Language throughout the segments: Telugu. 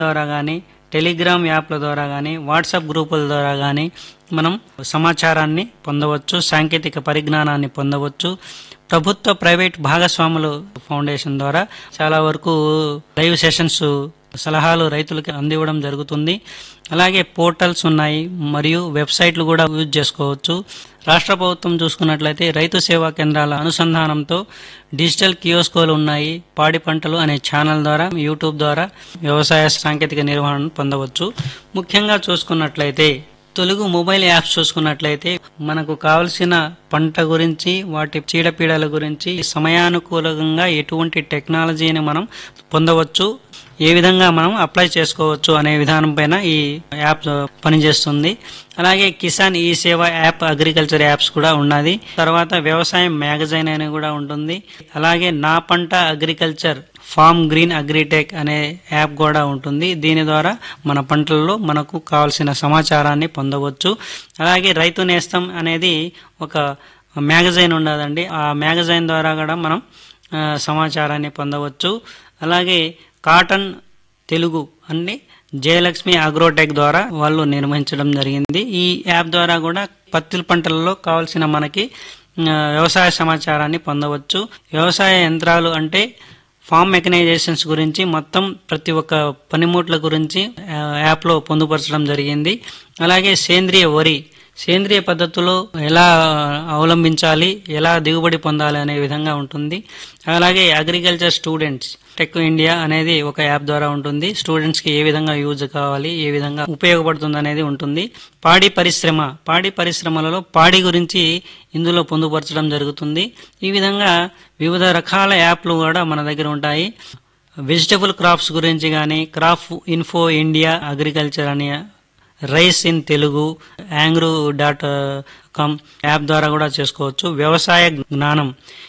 ద్వారా కానీ టెలిగ్రామ్ యాప్ల ద్వారా కానీ వాట్సాప్ గ్రూపుల ద్వారా కానీ మనం సమాచారాన్ని పొందవచ్చు సాంకేతిక పరిజ్ఞానాన్ని పొందవచ్చు ప్రభుత్వ ప్రైవేట్ భాగస్వాములు ఫౌండేషన్ ద్వారా చాలా వరకు లైవ్ సెషన్స్ సలహాలు రైతులకు అందివ్వడం జరుగుతుంది అలాగే పోర్టల్స్ ఉన్నాయి మరియు వెబ్సైట్లు కూడా యూజ్ చేసుకోవచ్చు రాష్ట్ర ప్రభుత్వం చూసుకున్నట్లయితే రైతు సేవా కేంద్రాల అనుసంధానంతో డిజిటల్ కియోస్కోలు ఉన్నాయి పాడి పంటలు అనే ఛానల్ ద్వారా యూట్యూబ్ ద్వారా వ్యవసాయ సాంకేతిక నిర్వహణను పొందవచ్చు ముఖ్యంగా చూసుకున్నట్లయితే తెలుగు మొబైల్ యాప్స్ చూసుకున్నట్లయితే మనకు కావలసిన పంట గురించి వాటి చీడపీడల గురించి సమయానుకూలంగా ఎటువంటి టెక్నాలజీని మనం పొందవచ్చు ఏ విధంగా మనం అప్లై చేసుకోవచ్చు అనే విధానం పైన ఈ యాప్ పనిచేస్తుంది అలాగే కిసాన్ ఈ సేవ యాప్ అగ్రికల్చర్ యాప్స్ కూడా ఉన్నది తర్వాత వ్యవసాయం మ్యాగజైన్ అని కూడా ఉంటుంది అలాగే నా పంట అగ్రికల్చర్ ఫార్మ్ గ్రీన్ అగ్రిటెక్ అనే యాప్ కూడా ఉంటుంది దీని ద్వారా మన పంటల్లో మనకు కావాల్సిన సమాచారాన్ని పొందవచ్చు అలాగే రైతు నేస్తం అనేది ఒక మ్యాగజైన్ ఉండదండి ఆ మ్యాగజైన్ ద్వారా కూడా మనం ఆ, సమాచారాన్ని పొందవచ్చు అలాగే కాటన్ తెలుగు అన్ని జయలక్ష్మి అగ్రోటెక్ ద్వారా వాళ్ళు నిర్వహించడం జరిగింది ఈ యాప్ ద్వారా కూడా పత్తి పంటలలో కావాల్సిన మనకి ఆ, వ్యవసాయ సమాచారాన్ని పొందవచ్చు వ్యవసాయ యంత్రాలు అంటే ఫామ్ మెకనైజేషన్స్ గురించి మొత్తం ప్రతి ఒక్క పనిముట్ల గురించి ఆ, యాప్లో పొందుపరచడం జరిగింది అలాగే సేంద్రియ వరి సేంద్రియ పద్ధతిలో ఎలా అవలంబించాలి ఎలా దిగుబడి పొందాలి అనే విధంగా ఉంటుంది అలాగే అగ్రికల్చర్ స్టూడెంట్స్ టెక్ ఇండియా అనేది ఒక యాప్ ద్వారా ఉంటుంది స్టూడెంట్స్కి ఏ విధంగా యూజ్ కావాలి ఏ విధంగా ఉపయోగపడుతుంది అనేది ఉంటుంది పాడి పరిశ్రమ పాడి పరిశ్రమలలో పాడి గురించి ఇందులో పొందుపరచడం జరుగుతుంది ఈ విధంగా వివిధ రకాల యాప్లు కూడా మన దగ్గర ఉంటాయి వెజిటబుల్ క్రాప్స్ గురించి కానీ క్రాప్ ఇన్ఫో ఇండియా అగ్రికల్చర్ అనే rice in Telugu ANGRAU dot com app ద్వారా కూడా చేసుకోవచ్చు వ్యవసాయ జ్ఞానం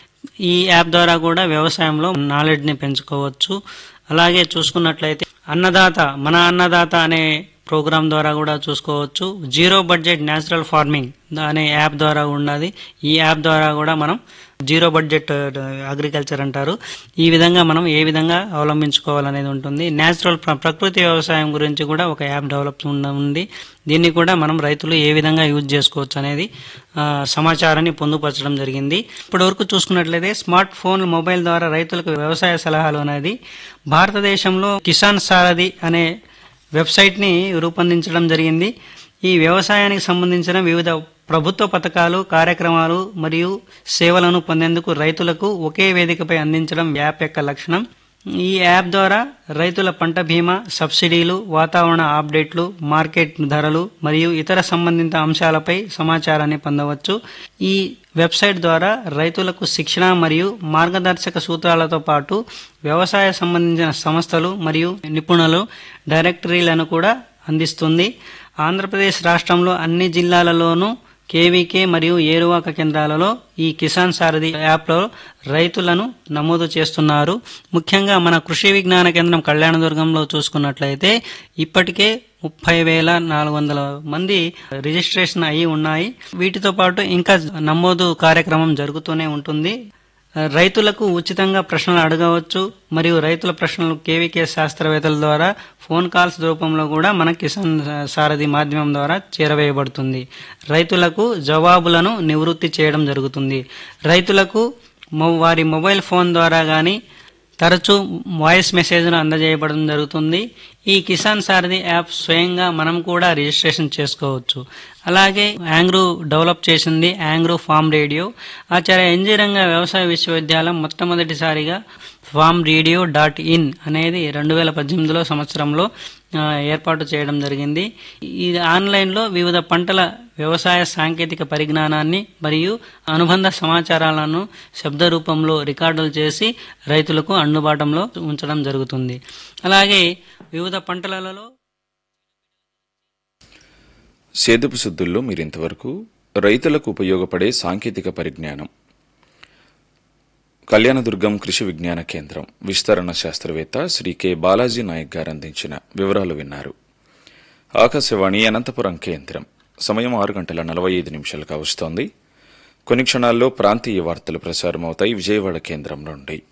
ఈ యాప్ ద్వారా కూడా వ్యవసాయంలో నాలెడ్జ్ ని పెంచుకోవచ్చు అలాగే చూసుకున్నట్లయితే అన్నదాత మన అన్నదాత అనే ప్రోగ్రామ్ ద్వారా కూడా చూసుకోవచ్చు జీరో బడ్జెట్ న్యాచురల్ ఫార్మింగ్ అనే యాప్ ద్వారా ఉన్నది ఈ యాప్ ద్వారా కూడా మనం జీరో బడ్జెట్ అగ్రికల్చర్ అంటారు ఈ విధంగా మనం ఏ విధంగా అవలంబించుకోవాలనేది ఉంటుంది న్యాచురల్ ప్ర- ప్రకృతి వ్యవసాయం గురించి కూడా ఒక యాప్ డెవలప్ ఉన్న- ఉంది దీన్ని కూడా మనం రైతులు ఏ విధంగా యూజ్ చేసుకోవచ్చు అనేది ఆ, సమాచారాన్ని పొందుపరచడం జరిగింది ఇప్పటి వరకు చూసుకున్నట్లయితే స్మార్ట్ ఫోన్ మొబైల్ ద్వారా రైతులకు వ్యవసాయ సలహాలు అనేది భారతదేశంలో కిసాన్ సారథి అనే వెబ్సైట్ని రూపొందించడం జరిగింది ఈ వ్యవసాయానికి సంబంధించిన వివిధ ప్రభుత్వ పథకాలు కార్యక్రమాలు మరియు సేవలను పొందేందుకు రైతులకు ఒకే వేదికపై అందించడం యాప్ యొక్క లక్షణం ఈ యాప్ ద్వారా రైతుల పంట బీమా సబ్సిడీలు వాతావరణ అప్డేట్లు మార్కెట్ ధరలు మరియు ఇతర సంబంధిత అంశాలపై సమాచారాన్ని పొందవచ్చు ఈ వెబ్సైట్ ద్వారా రైతులకు శిక్షణ మరియు మార్గదర్శక సూత్రాలతో పాటు వ్యవసాయ సంబంధించిన సంస్థలు మరియు నిపుణులు డైరెక్టరీలను కూడా అందిస్తుంది ఆంధ్రప్రదేశ్ రాష్ట్రంలో అన్ని జిల్లాలలోనూ కేవీకే మరియు ఏరువాక కేంద్రాలలో ఈ కిసాన్ సారథి యాప్లో రైతులను నమోదు చేస్తున్నారు ముఖ్యంగా మన కృషి విజ్ఞాన కేంద్రం కళ్యాణదుర్గంలో చూసుకున్నట్లయితే ఇప్పటికే ముప్పై వేల నాలుగు వందల మంది రిజిస్ట్రేషన్ అయి ఉన్నాయి వీటితో పాటు ఇంకా నమోదు కార్యక్రమం జరుగుతూనే ఉంటుంది రైతులకు ఉచితంగా ప్రశ్నలు అడగవచ్చు మరియు రైతుల ప్రశ్నలు కేవీకే శాస్త్రవేత్తల ద్వారా ఫోన్ కాల్స్ రూపంలో కూడా మన కిసాన్ సారథి మాధ్యమం ద్వారా చేరవేయబడుతుంది రైతులకు జవాబులను నివృత్తి చేయడం జరుగుతుంది రైతులకు మొ- వారి మొబైల్ ఫోన్ ద్వారా కానీ తరచూ వాయిస్ మెసేజ్ను అందజేయబడడం జరుగుతుంది ఈ కిసాన్ సారథి యాప్ స్వయంగా మనం కూడా రిజిస్ట్రేషన్ చేసుకోవచ్చు అలాగే యాంగ్రూ డెవలప్ చేసింది ANGRAU farm radio Acharya NG Ranga వ్యవసాయ విశ్వవిద్యాలయం మొట్టమొదటిసారిగా ఫామ్ రేడియో డాట్ ఇన్ అనేది రెండు వేల పద్దెనిమిదిలో సంవత్సరంలో ఆ, ఏర్పాటు చేయడం జరిగింది ఇది ఆన్లైన్లో వివిధ పంటల వ్యవసాయ సాంకేతిక పరిజ్ఞానాన్ని మరియు అనుబంధ సమాచారాలను శబ్ద రూపంలో రికార్డులు చేసి రైతులకు అందుబాటులో ఉంచడం జరుగుతుంది అలాగే వివిధ పంటలలో సేదుపు సుద్దుల్లో మీరింతవరకు రైతులకు ఉపయోగపడే సాంకేతిక పరిజ్ఞానం కళ్యాణదుర్గం కృషి విజ్ఞాన కేంద్రం విస్తరణ శాస్త్రవేత్త శ్రీ కె బాలాజీ నాయక్ గారు అందించిన వివరాలు విన్నారు ఆకాశవాణి అనంతపురం కేంద్రం సమయం ఆరు గంటల నలభై ఐదు నిమిషాలుగా వస్తోంది కొన్ని క్షణాల్లో ప్రాంతీయ వార్తలు ప్రసారమవుతాయి విజయవాడ కేంద్రం నుండి